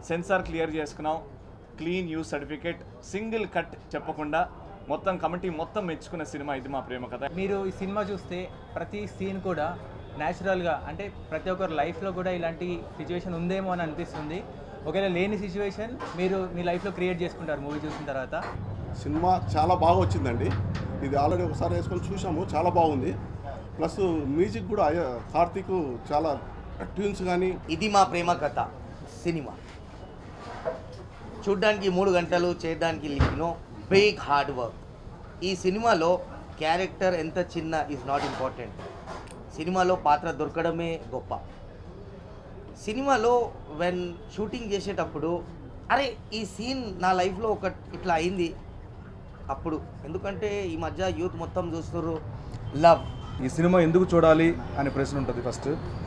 Censor clear చేసుకున్నాం clean U certificate single cut చెప్పకుండా మొత్తం కమిటీ మొత్తం మెచ్చుకున్న సినిమా ఇది మా ప్రేమ కథ మీరు ఈ సినిమా చూస్తే ప్రతి సీన్ కూడా న్యాచురల్గా అంటే ప్రతి ఒక్కరి లైఫ్లో కూడా ఇలాంటి సిచ్యువేషన్ ఉందేమో అని అనిపిస్తుంది ఒకవేళ లేని సిచ్యువేషన్ మీరు మీ లైఫ్లో క్రియేట్ చేసుకుంటారు మూవీ చూసిన తర్వాత సినిమా చాలా బాగా వచ్చిందండి ఇది ఆల్రెడీ ఒకసారి వేసుకొని చూసాము చాలా బాగుంది ప్లస్ మ్యూజిక్ కూడా అయ్య- కార్తీక్ చాలా ట్యూన్స్ కానీ ఇది మా ప్రేమ కథ సినిమా చూడ్డానికి మూడు గంటలు చేయడానికి లిఖినో బిగ్ హార్డ్ వర్క్ ఈ సినిమాలో క్యారెక్టర్ ఎంత చిన్న ఈజ్ నాట్ ఇంపార్టెంట్ సినిమాలో పాత్ర దొరకడమే గొప్ప సినిమాలో వెన్ షూటింగ్ చేసేటప్పుడు అరే ఈ సీన్ నా లైఫ్లో ఒక ఇట్లా అయింది అప్పుడు ఎందుకంటే ఈ మధ్య యూత్ మొత్తం చూస్తున్నారు లవ్ ఈ సినిమా ఎందుకు చూడాలి అనే ప్రశ్న ఉంటుంది ఫస్ట్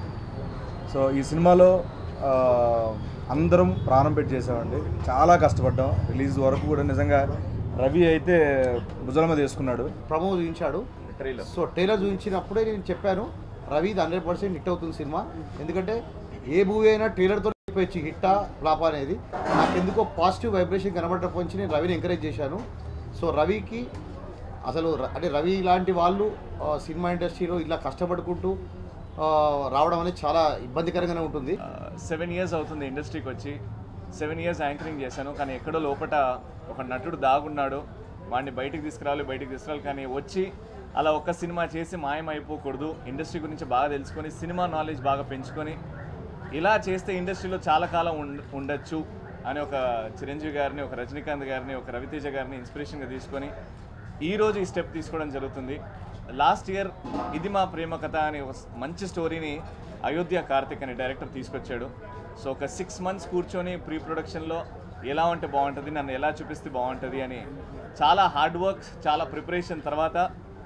సో ఈ సినిమాలో ఆ, అందరం ప్రాణం పెట్టి చేసామండి చాలా కష్టపడ్డాం రిలీజ్ వరకు కూడా నిజంగా రవి అయితే భుజాల మీద వేసుకున్నాడు ప్రమో చూపించాడు ట్రైలర్ సో ట్రైలర్ చూపించినప్పుడే నేను చెప్పాను రవి ఇది హండ్రెడ్ పర్సెంట్ హిట్ అవుతుంది సినిమా ఎందుకంటే ఏ మూవీ అయినా ట్రైలర్తో చెప్పచ్చు హిట్టా ఫ్లాపా అనేది నాకు ఎందుకో పాజిటివ్ వైబ్రేషన్ కనబడటప్పటి నుంచి నేను రవిని ఎంకరేజ్ చేశాను సో రవికి అసలు ర- అంటే రవి లాంటి వాళ్ళు ఆ, సినిమా ఇండస్ట్రీలో ఇలా కష్టపడుకుంటూ ఆ, రావడం అనేది చాలా ఇబ్బందికరంగానే ఉంటుంది సెవెన్ ఇయర్స్ అవుతుంది ఇండస్ట్రీకి వచ్చి సెవెన్ ఇయర్స్ యాంకరింగ్ చేశాను కానీ ఎక్కడో లోపట ఒక నటుడు దాగున్నాడు వాడిని బయటికి తీసుకురావాలి బయటికి తీసుకురావాలి కానీ వచ్చి అలా ఒక్క సినిమా చేసి మాయమైపోకూడదు ఇండస్ట్రీ గురించి బాగా తెలుసుకొని సినిమా నాలెడ్జ్ బాగా పెంచుకొని ఇలా చేస్తే ఇండస్ట్రీలో చాలా కాలం ఉండ ఉండొచ్చు అని ఒక చిరంజీవి గారిని ఒక రజనీకాంత్ గారిని ఒక రవితేజ గారిని ఇన్స్పిరేషన్గా తీసుకొని ఈ రోజు ఈ స్టెప్ తీసుకోవడం జరుగుతుంది లాస్ట్ ఇయర్ ఇది మా ప్రేమ కథ అనే ఒక మంచి స్టోరీని అయోధ్య కార్తిక్ అనే డైరెక్టర్ తీసుకొచ్చాడు సో ఒక సిక్స్ మంత్స్ కూర్చొని ప్రీ ప్రొడక్షన్లో ఎలా ఉంటే బాగుంటుంది నన్ను ఎలా చూపిస్తే బాగుంటుంది అని చాలా హార్డ్ వర్క్ చాలా ప్రిపరేషన్ తర్వాత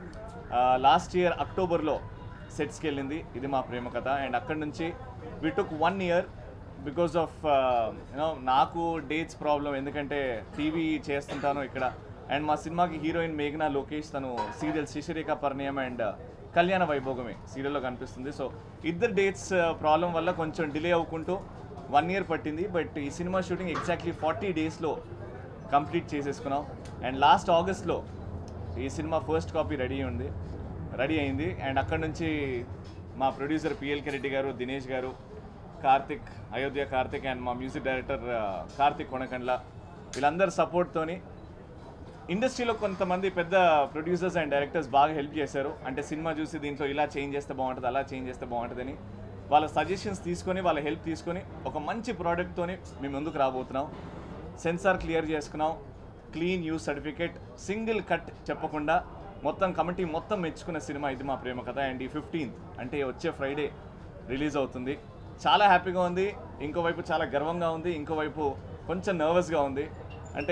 లాస్ట్ ఇయర్ అక్టోబర్లో సెట్స్కి వెళ్ళింది ఇది మా ప్రేమ కథ అండ్ అక్కడి నుంచి we took one year because of you know నాకు డేట్స్ ప్రాబ్లం ఎందుకంటే టీవీ చేస్తుంటాను ఇక్కడ అండ్ మా సినిమాకి హీరోయిన్ మేఘనా లోకేష్ తను సీరియల్ శిశిరేఖ పరిణయం అండ్ కళ్యాణ వైభోగమే సీరియల్లో కనిపిస్తుంది సో ఇద్దరు డేట్స్ ప్రాబ్లం వల్ల కొంచెం డిలే అవ్వుకుంటూ వన్ ఇయర్ పట్టింది బట్ ఈ సినిమా షూటింగ్ ఎగ్జాక్ట్లీ ఫార్టీ డేస్లో కంప్లీట్ చేసేసుకున్నాం అండ్ లాస్ట్ ఆగస్ట్లో ఈ సినిమా ఫస్ట్ కాపీ రెడీ ఉంది రెడీ అయింది అండ్ అక్కడ నుంచి మా producer PLK Reddy garu Dinesh garu Karthik Ayodhya Karthik and మా మ్యూజిక్ డైరెక్టర్ ఆ, కార్తిక్ కొనకండ్ల వీళ్ళందరి సపోర్ట్తోని ఇండస్ట్రీలో కొంతమంది పెద్ద ప్రొడ్యూసర్స్ అండ్ డైరెక్టర్స్ బాగా హెల్ప్ చేశారు అంటే సినిమా చూసి దీంట్లో ఇలా చేంజ్ చేస్తే బాగుంటుంది అలా చేంజ్ చేస్తే బాగుంటుందని వాళ్ళ సజెషన్స్ తీసుకొని వాళ్ళ హెల్ప్ తీసుకొని ఒక మంచి ప్రోడక్ట్తోని మేము ముందుకు రాబోతున్నాం సెన్సార్ క్లియర్ చేసుకున్నాం clean U certificate single cut చెప్పకుండా మొత్తం కమిటీ మొత్తం మెచ్చుకున్న సినిమా ఇది మా ప్రేమ కథ అండ్ ఈ ఫిఫ్టీన్త్ అంటే వచ్చే ఫ్రైడే రిలీజ్ అవుతుంది చాలా హ్యాపీగా ఉంది ఇంకోవైపు చాలా గర్వంగా ఉంది ఇంకోవైపు కొంచెం నర్వస్గా ఉంది అంటే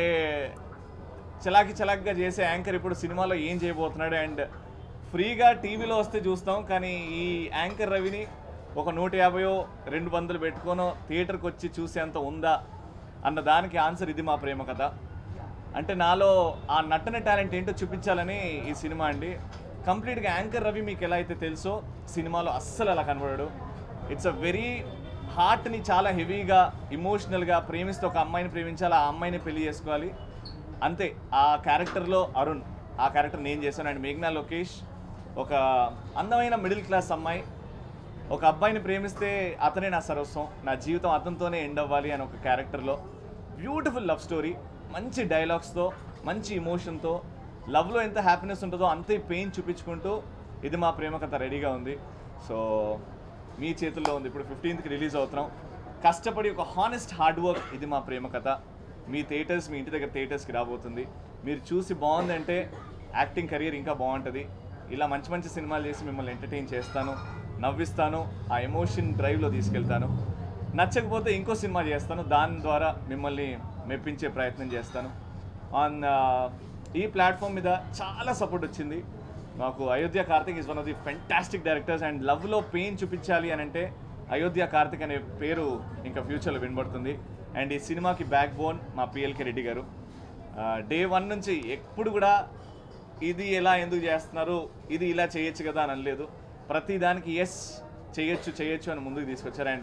చలాకి చలాకిగా చేసే యాంకర్ ఇప్పుడు సినిమాలో ఏం చేయబోతున్నాడు అండ్ ఫ్రీగా టీవీలో వస్తే చూస్తాం కానీ ఈ యాంకర్ రవిని ఒక నూట యాభైయో రెండు వందలు పెట్టుకోనో థియేటర్కి వచ్చి చూసేంత ఉందా అన్న దానికి ఆన్సర్ ఇది మా ప్రేమ కథ అంటే నాలో ఆ నటన టాలెంట్ ఏంటో చూపించాలని ఈ సినిమా అండి కంప్లీట్గా యాంకర్ రవి మీకు ఎలా అయితే తెలుసో సినిమాలో అస్సలు అలా కనబడాడు ఇట్స్ అ వెరీ హార్ట్ని చాలా హెవీగా ఇమోషనల్గా ప్రేమిస్తే ఒక అమ్మాయిని ప్రేమించాలి ఆ అమ్మాయిని పెళ్లి చేసుకోవాలి అంతే ఆ క్యారెక్టర్లో అరుణ్ ఆ క్యారెక్టర్ నేను చేశాను అండ్ మేఘ్నా లోకేష్ ఒక అందమైన మిడిల్ క్లాస్ అమ్మాయి ఒక అబ్బాయిని ప్రేమిస్తే అతనే నా సర్వస్వం నా జీవితం అతనితోనే ఎండ్ అవ్వాలి అని ఒక క్యారెక్టర్లో బ్యూటిఫుల్ లవ్ స్టోరీ మంచి డైలాగ్స్తో మంచి ఇమోషన్తో లవ్లో ఎంత హ్యాపీనెస్ ఉంటుందో అంతే పెయిన్ చూపించుకుంటూ ఇది మా ప్రేమ కథ రెడీగా ఉంది సో మీ చేతుల్లో ఉంది ఇప్పుడు ఫిఫ్టీన్త్కి రిలీజ్ అవుతున్నాం కష్టపడి ఒక హానెస్ట్ హార్డ్ వర్క్ ఇది మా ప్రేమ కథ మీ థియేటర్స్ మీ ఇంటి దగ్గర థియేటర్స్కి రాబోతుంది మీరు చూసి బాగుందంటే యాక్టింగ్ కెరియర్ ఇంకా బాగుంటుంది ఇలా మంచి మంచి సినిమాలు చేసి మిమ్మల్ని ఎంటర్టైన్ చేస్తాను నవ్విస్తాను ఆ ఎమోషన్ డ్రైవ్లో తీసుకెళ్తాను నచ్చకపోతే ఇంకో సినిమా చేస్తాను దాని ద్వారా మిమ్మల్ని మెప్పించే ప్రయత్నం చేస్తాను ఆన్ ఈ ప్లాట్ఫామ్ మీద చాలా సపోర్ట్ వచ్చింది నాకు Ayodhya Karthik is one of the fantastic directors and లవ్లో పెయిన్ చూపించాలి అని అంటే అయోధ్య కార్తిక్ అనే పేరు ఇంకా ఫ్యూచర్లో వినబడుతుంది అండ్ ఈ సినిమాకి బ్యాక్ బోన్ మా PLK Reddy garu day one నుంచి ఎప్పుడు కూడా ఇది ఎలా ఎందుకు చేస్తున్నారు ఇది ఇలా చేయొచ్చు కదా అని అనలేదు ప్రతి దానికి ఎస్ చేయొచ్చు చేయొచ్చు అని ముందుకు తీసుకొచ్చారు అండ్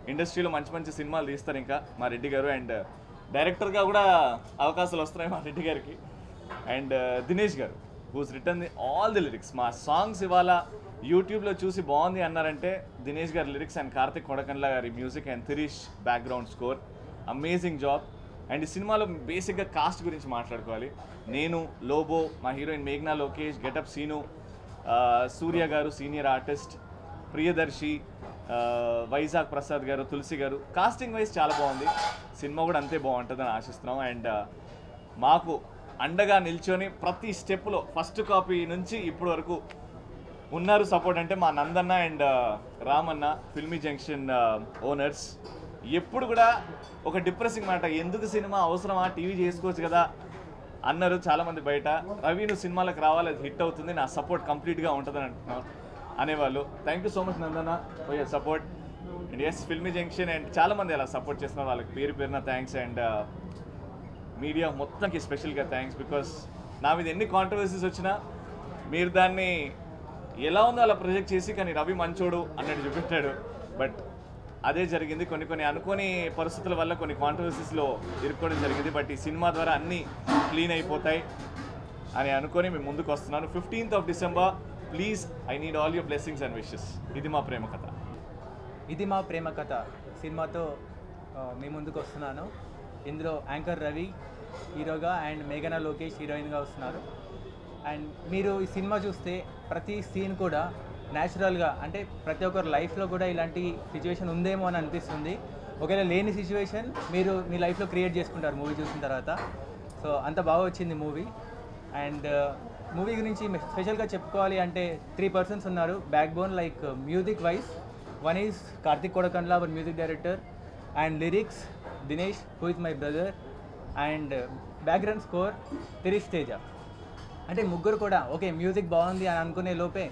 ఇండస్ట్రీలో మంచి మంచి సినిమాలు తీస్తారు ఇంకా మా రెడ్డి గారు అండ్ డైరెక్టర్గా కూడా అవకాశాలు వస్తున్నాయి మా రెడ్డి గారికి and Dinesh garu who's written the all the lyrics మా సాంగ్స్ ఇవాళ యూట్యూబ్లో చూసి బాగుంది అన్నారంటే దినేష్ గారి లిరిక్స్ అండ్ కార్తిక్ కొడకన్ల గారి music and Thirish background score amazing job and ఈ సినిమాలో బేసిక్గా కాస్ట్ గురించి మాట్లాడుకోవాలి నేను లోబో మా హీరోయిన్ మేఘ్నా లోకేష్ గెటప్ సీను ఆ, సూర్య గారు సీనియర్ ఆర్టిస్ట్ ప్రియదర్శి ఆ, వైజాగ్ ప్రసాద్ గారు తులసి గారు కాస్టింగ్ వైజ్ చాలా బాగుంది సినిమా కూడా అంతే బాగుంటుందని ఆశిస్తున్నాం అండ్ మాకు అండగా నిల్చొని ప్రతి స్టెప్లో ఫస్ట్ కాపీ నుంచి ఇప్పటి వరకు ఉన్నారు సపోర్ట్ అంటే మా Nandanna and Ramanna Filmy Junction owners ఎప్పుడు కూడా ఒక డిప్రెసింగ్ మాట ఎందుకు సినిమా అవసరమా టీవీ చేసుకోవచ్చు కదా అన్నారు చాలామంది బయట రవి నువ్వు సినిమాలకు రావాలి అది హిట్ అవుతుంది నా సపోర్ట్ కంప్లీట్గా ఉంటుందని అంటున్నారు అనేవాళ్ళు thank you so much Nandanna for your support and S Filmy Junction and చాలామంది అలా సపోర్ట్ చేస్తున్నారు వాళ్ళకి పేరు పేరున థ్యాంక్స్ అండ్ మీడియా మొత్తంకి స్పెషల్గా థ్యాంక్స్ బికాస్ నా మీద ఎన్ని కాంట్రవర్సీస్ వచ్చినా మీరు దాన్ని ఎలా ఉందో అలా ప్రొజెక్ట్ చేసి కానీ రవి మంచోడు అన్నట్టు చూపెట్టాడు బట్ అదే జరిగింది కొన్ని కొన్ని అనుకోని పరిస్థితుల వల్ల కొన్ని కాంట్రవర్సీస్లో ఇరుక్కోవడం జరిగింది బట్ ఈ సినిమా ద్వారా అన్నీ క్లీన్ అయిపోతాయి అని అనుకొని మేము ముందుకు వస్తున్నాను fifteenth of December please I need all your blessings and wishes Idi Maa Prema కథ ఇది మా ప్రేమ కథ సినిమాతో ఆ, మీ ముందుకు వస్తున్నాను ఇందులో యాంకర్ రవి హీరోగా అండ్ మేఘనా లోకేష్ హీరోయిన్గా వస్తున్నారు అండ్ మీరు ఈ సినిమా చూస్తే ప్రతి సీన్ కూడా న్యాచురల్గా అంటే ప్రతి ఒక్కరి లైఫ్లో కూడా ఇలాంటి సిచ్యువేషన్ ఉందేమో అని అనిపిస్తుంది ఒకవేళ లేని సిచ్యువేషన్ మీరు మీ లైఫ్లో క్రియేట్ చేసుకుంటారు మూవీ చూసిన తర్వాత సో అంత బాగా వచ్చింది మూవీ అండ్ మూవీ గురించి స్పెషల్గా చెప్పుకోవాలి అంటే త్రీ పర్సన్స్ ఉన్నారు backbone like music wise one is Karthik Kodakandla our music director and lyrics Dinesh who is my brother and background score Thirish Teja అంటే ముగ్గురు కూడా ఓకే మ్యూజిక్ బాగుంది అని అనుకునే లోపే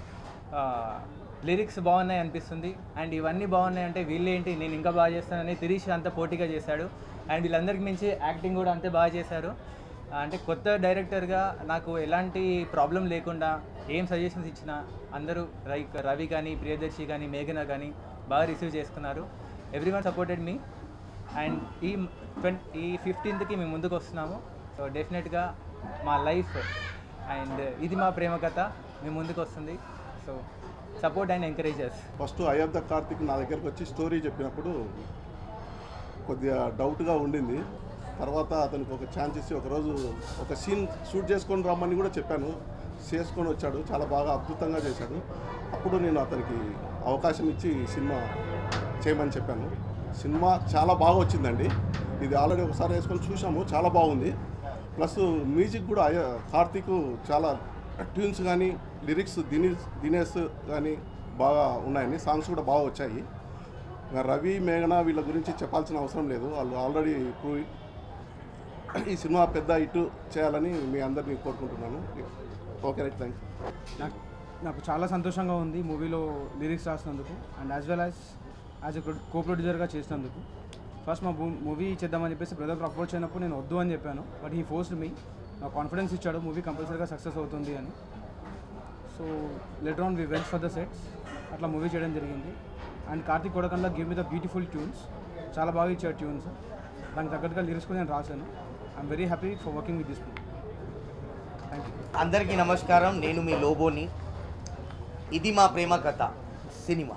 లిరిక్స్ బాగున్నాయి అనిపిస్తుంది అండ్ ఇవన్నీ బాగున్నాయి అంటే వీళ్ళేంటి నేను ఇంకా బాగా చేస్తానని తిరిష్ అంత పోటీగా చేశాడు అండ్ వీళ్ళందరికీ మించి యాక్టింగ్ కూడా అంతే బాగా చేశారు అంటే కొత్త డైరెక్టర్గా నాకు ఎలాంటి ప్రాబ్లం లేకుండా ఏం సజెషన్స్ ఇచ్చినా అందరూ లైక్ రవి కానీ ప్రియదర్శి కానీ మేఘన కానీ బాగా రిసీవ్ చేసుకున్నారు everyone supported me and ఈ ట్వంటీ ఈ ఫిఫ్టీన్త్కి మేము ముందుకు వస్తున్నాము సో డెఫినెట్గా మా లైఫ్ అండ్ ఇది మా ప్రేమ కథ మేము ముందుకు వస్తుంది so support and encouragers first Ayodhya Karthik నా దగ్గరకు వచ్చి స్టోరీ చెప్పినప్పుడు కొద్దిగా డౌట్గా ఉండింది తర్వాత అతనికి ఒక ఛాన్స్ ఇచ్చి ఒకరోజు ఒక సీన్ షూట్ చేసుకొని రమ్మని కూడా చెప్పాను చేసుకొని వచ్చాడు చాలా బాగా అద్భుతంగా చేశాడు అప్పుడు నేను అతనికి అవకాశం ఇచ్చి సినిమా చేయమని చెప్పాను సినిమా చాలా బాగా వచ్చిందండి ఇది ఆల్రెడీ ఒకసారి వేసుకొని చూసాము చాలా బాగుంది ప్లస్ మ్యూజిక్ కూడా అయ్య కార్తీక్ చాలా ట్యూన్స్ కానీ లిరిక్స్ దినేష్ దినేష్ కానీ బాగా ఉన్నాయండి సాంగ్స్ కూడా బాగా వచ్చాయి ఇంకా రవి మేఘన వీళ్ళ గురించి చెప్పాల్సిన అవసరం లేదు వాళ్ళు ఆల్రెడీ ప్రూవ్ ఈ సినిమా పెద్ద హిట్ చేయాలని మీ అందరినీ కోరుకుంటున్నాను ఓకే రైట్ థ్యాంక్ నాకు నాకు చాలా సంతోషంగా ఉంది మూవీలో లిరిక్స్ రాసినందుకు and as well as as a కో ప్రొడ్యూసర్గా చేసినందుకు ఫస్ట్ మా మూవీ చేద్దామని చెప్పేసి బ్రదర్ అప్రోచ్ అయినప్పుడు నేను వద్దు అని చెప్పాను బట్ హీ ఫోర్స్డ్ మీ నాకు కాన్ఫిడెన్స్ ఇచ్చాడు మూవీ కంపల్సరీగా సక్సెస్ అవుతుంది అని so later on we went for the sets అట్లా మూవీ చేయడం జరిగింది and Karthik Kodakandla give me the beautiful tunes చాలా బాగా ఇచ్చాడు ట్యూన్స్ దానికి తగ్గట్టుగా లిరిక్స్ కూడా నేను రాశాను I'm very happy for working with this movie thank you అందరికీ నమస్కారం నేను మీ లోబోని ఇది మా ప్రేమ కథ సినిమా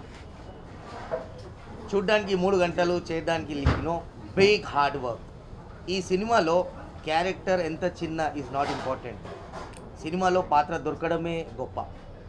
చూడ్డానికి మూడు గంటలు చేయడానికి లిఖినో బిగ్ హార్డ్ వర్క్ ఈ సినిమాలో క్యారెక్టర్ ఎంత చిన్న ఈజ్ నాట్ ఇంపార్టెంట్ సినిమాలో పాత్ర దొరకడమే గొప్ప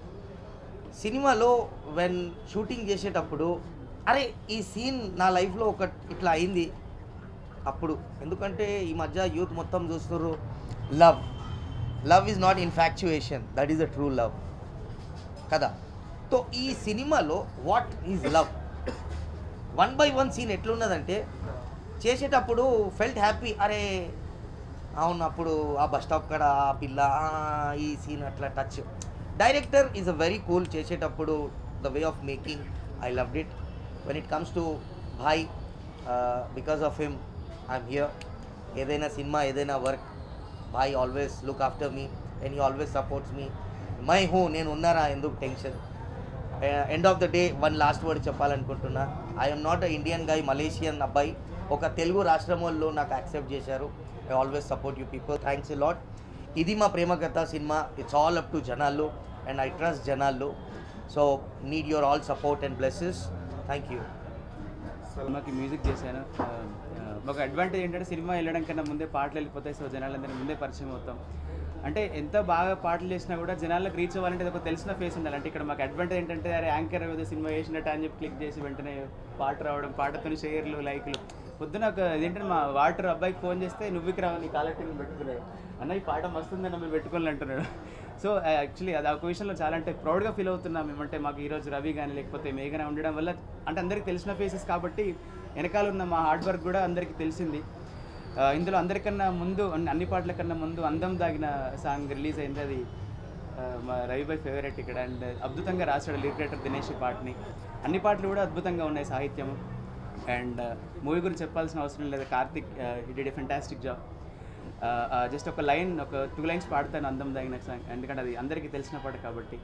సినిమాలో వెన్ షూటింగ్ చేసేటప్పుడు అరే ఈ సీన్ నా లైఫ్లో ఒక ఇట్లా అయింది అప్పుడు ఎందుకంటే ఈ మధ్య యూత్ మొత్తం చూస్తున్నారు love love is not infatuation that is the true love కదా సో ఈ సినిమాలో what is love one by one scene ఎట్లున్నదంటే చేసేటప్పుడు ఫెల్ట్ హ్యాపీ అరే అవును అప్పుడు ఆ బస్ స్టాప్ కాడ ఆ పిల్ల ఆ, ఈ సీన్ అట్లా touch director is a very cool చేసేటప్పుడు the way of making I loved it when it comes to భాయ్ because of him I'm here ఏదైనా సినిమా ఏదైనా వర్క్ భాయ్ always look after me and he always supports me my who నేను ఉన్నారా ఎందుకు tension end of the day one last word చెప్పాలనుకుంటున్నా I'm not a Indian guy Malaysian అబ్బాయి ఒక తెలుగు రాష్ట్రం వాళ్ళు నాకు యాక్సెప్ట్ చేశారు I always support you people thanks a lot Idi Maa Prema Katha cinema it's all up to జనాలు అండ్ ఐ ట్రస్ట్ జనాలు so need your all support and blesses thank you సినిమాకి music చేశాను ఆ, ఆ, ఒక అడ్వాంటేజ్ ఏంటంటే సినిమా వెళ్ళడం కన్నా ముందే పాటలు వెళ్ళిపోతాయి సో జనాలందరినీ ముందే పరిచయం అవుతాం అంటే ఎంత బాగా పాటలు చేసినా కూడా జనాలకు రీచ్ అవ్వాలంటే అది ఒక తెలిసిన ఫేస్ ఉండాలి అంటే ఇక్కడ మాకు అడ్వాంటేజ్ ఏంటంటే అరే యాంకర్ ఏదో సినిమా వేసినట్టు అని చెప్పి క్లిక్ చేసి వెంటనే పాట రావడం పాటతో షేర్లు లైక్లు పొద్దున ఒక ఏంటంటే మా వాటర్ అబ్బాయికి ఫోన్ చేస్తే నువ్వు ఇక్కడ నీ కాలెక్టింగ్ పెట్టుకున్నాడు అన్న ఈ పాట మస్తుందని మేము పెట్టుకోవాలి అంటున్నాడు సో యాక్చువల్లీ అది ఒక విషయంలో చాలా అంటే ప్రౌడ్గా ఫీల్ అవుతున్నాం మేమంటే మాకు ఈరోజు రవి కానీ లేకపోతే మేఘన ఉండడం వల్ల అంటే అందరికీ తెలిసిన ఫేసెస్ కాబట్టి వెనకాల ఉన్న మా హార్డ్ వర్క్ కూడా అందరికీ తెలిసింది ఆ, ఇందులో అందరికన్నా ముందు అన్ని- అన్ని పాటల కన్నా ముందు అందం దాగిన సాంగ్ రిలీజ్ అయింది అది ఆ, మా రవిబాయ్ ఫేవరెట్ ఇక్కడ అండ్ అద్భుతంగా రాశాడు లిటరేటర్ దినేష్ ఈ పాటని అన్ని పాటలు కూడా అద్భుతంగా ఉన్నాయి సాహిత్యం అండ్ మూవీ గురించి చెప్పాల్సిన అవసరం లేదు Karthik it fantastic job just ఒక లైన్ ఒక టూ లైన్స్ పాడతాను అందం దాగిన సాంగ్ ఎందుకంటే అది అందరికీ తెలిసిన పాట కాబట్టి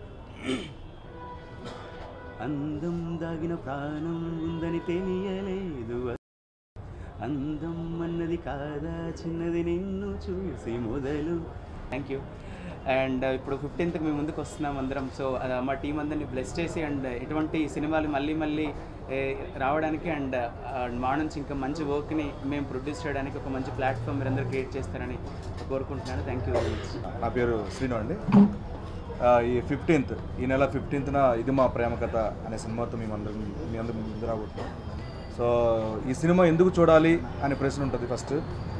అందం దాగిన ప్రాణం ఉందని తెలియలేదు అందం అన్నది కాదా చిన్నది నిన్ను చూసి మొదలు థ్యాంక్ యూ అండ్ ఇప్పుడు ఫిఫ్టీన్త్కి మేము ముందుకు వస్తున్నాం అందరం సో మా టీం అందరిని బ్లెస్ చేసి అండ్ ఇటువంటి సినిమాలు మళ్ళీ మళ్ళీ ఏ, రావడానికి అండ్ మా నుంచి ఇంకా మంచి వర్క్ని మేము ప్రొడ్యూస్ చేయడానికి ఒక మంచి ప్లాట్ఫామ్ మీరందరూ క్రియేట్ చేస్తారని కోరుకుంటున్నాను థ్యాంక్ యూ వెరీ మచ్ నా పేరు శ్రీను అండి ఆ, ఈ ఫిఫ్టీన్త్ ఈ నెల ఫిఫ్టీన్త్న ఇది మా ప్రేమ కథ అనే సినిమాతో మేము అందరం మీ అందరం ముందు రాబోతున్నాం సో ఈ సినిమా ఎందుకు చూడాలి అనే ప్రశ్న ఉంటుంది ఫస్ట్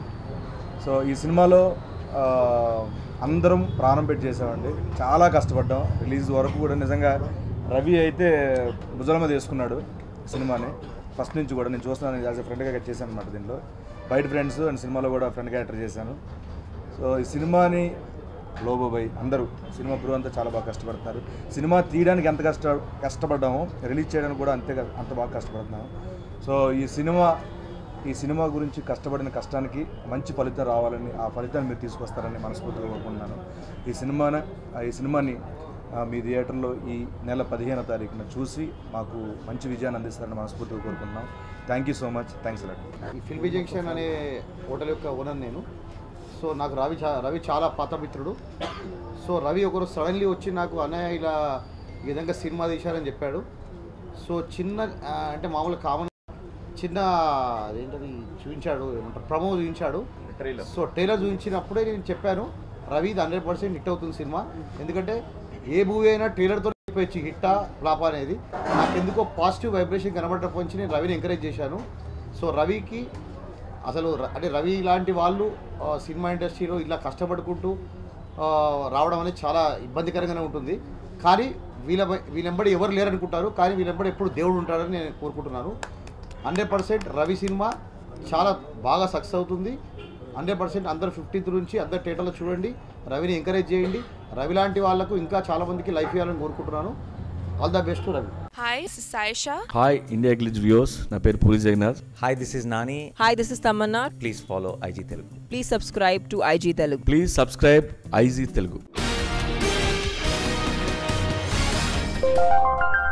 సో ఈ సినిమాలో ఆ, అందరం ప్రాణం పెట్టి చేసామండి చాలా కష్టపడ్డాం రిలీజ్ వరకు కూడా నిజంగా రవి అయితే భుజాల మీద వేసుకున్నాడు సినిమాని ఫస్ట్ నుంచి కూడా నేను చూస్తున్నాను యాజ్ ఎ ఫ్రెండ్గా చేశాను అనమాట దీంట్లో బయట ఫ్రెండ్స్ అండ్ సినిమాలో కూడా ఫ్రెండ్ క్యారెక్టర్ చేశాను సో ఈ సినిమాని లోబోబాయ్ అందరూ సినిమా బ్రూ అంతా చాలా బాగా కష్టపడుతున్నారు సినిమా తీయడానికి ఎంత కష్ట కష్టపడ్డామో రిలీజ్ చేయడానికి కూడా అంతే క- అంత బాగా కష్టపడుతున్నాము సో ఈ సినిమా ఈ సినిమా గురించి కష్టపడిన కష్టానికి మంచి ఫలితం రావాలని ఆ ఫలితాన్ని మీరు తీసుకొస్తారని మనస్ఫూర్తిగా కోరుకుంటున్నాను ఈ సినిమాని ఈ సినిమాని ఆ, మీ థియేటర్లో ఈ నెల పదిహేనో తారీఖున చూసి మాకు మంచి విజయాన్ని అందిస్తారని మనస్ఫూర్తిగా కోరుకుంటున్నాం thank you so much thanks a lot ఈ ఫిల్మీ జంక్షన్ అనే హోటల్ యొక్క ఓనర్ నేను సో నాకు రవి చా రవి చాలా పాత మిత్రుడు సో రవి ఒకరు సడన్లీ వచ్చి నాకు అన్నయ్య ఇలా ఈ విధంగా సినిమా తీశారని చెప్పాడు సో చిన్న ఆ, అంటే మామూలు కామన్ చిన్న అదేంటది చూపించాడు ఏమంటారు ప్రమో చూపించాడు ట్రైలర్ సో ట్రైలర్ చూపించినప్పుడే నేను చెప్పాను రవి ఇది హండ్రెడ్ పర్సెంట్ హిట్ అవుతుంది సినిమా ఎందుకంటే ఏ మూవీ అయినా ట్రైలర్తో చెప్పచ్చు హిట్టా ఫ్లాపా అనేది నాకు ఎందుకో పాజిటివ్ వైబ్రేషన్ కనబడటం నుంచి నేను రవిని ఎంకరేజ్ చేశాను సో రవికి అసలు ర- అంటే రవి లాంటి వాళ్ళు ఆ, సినిమా ఇండస్ట్రీలో ఇలా కష్టపడుకుంటూ ఆ, రావడం అనేది చాలా ఇబ్బందికరంగానే ఉంటుంది కానీ వీళ్ళ వీళ్ళెంబడి ఎవరు లేరనుకుంటారు కానీ వీళ్ళెంబడి ఎప్పుడు దేవుడు ఉంటాడని నేను కోరుకుంటున్నాను హండ్రెడ్ పర్సెంట్ రవి సినిమా చాలా బాగా సక్సెస్ అవుతుంది హండ్రెడ్ పర్సెంట్ అందరు ఫిఫ్టీన్త్ నుంచి అందరు థియేటర్లో చూడండి రవిని ఎంకరేజ్ చేయండి రవి లాంటి వాళ్ళకు ఇంకా చాలా మందికి లైఫ్ ఇవ్వాలని కోరుకుంటున్నాను all the best Ravi Hi, this is Saisha. Hi India Glitz views నా పేరు Puri Jagannath Hi, this is Nani. Hi, this is Tamanna. Please follow IG Telugu. Please subscribe to IG Telugu. Please subscribe IG Telugu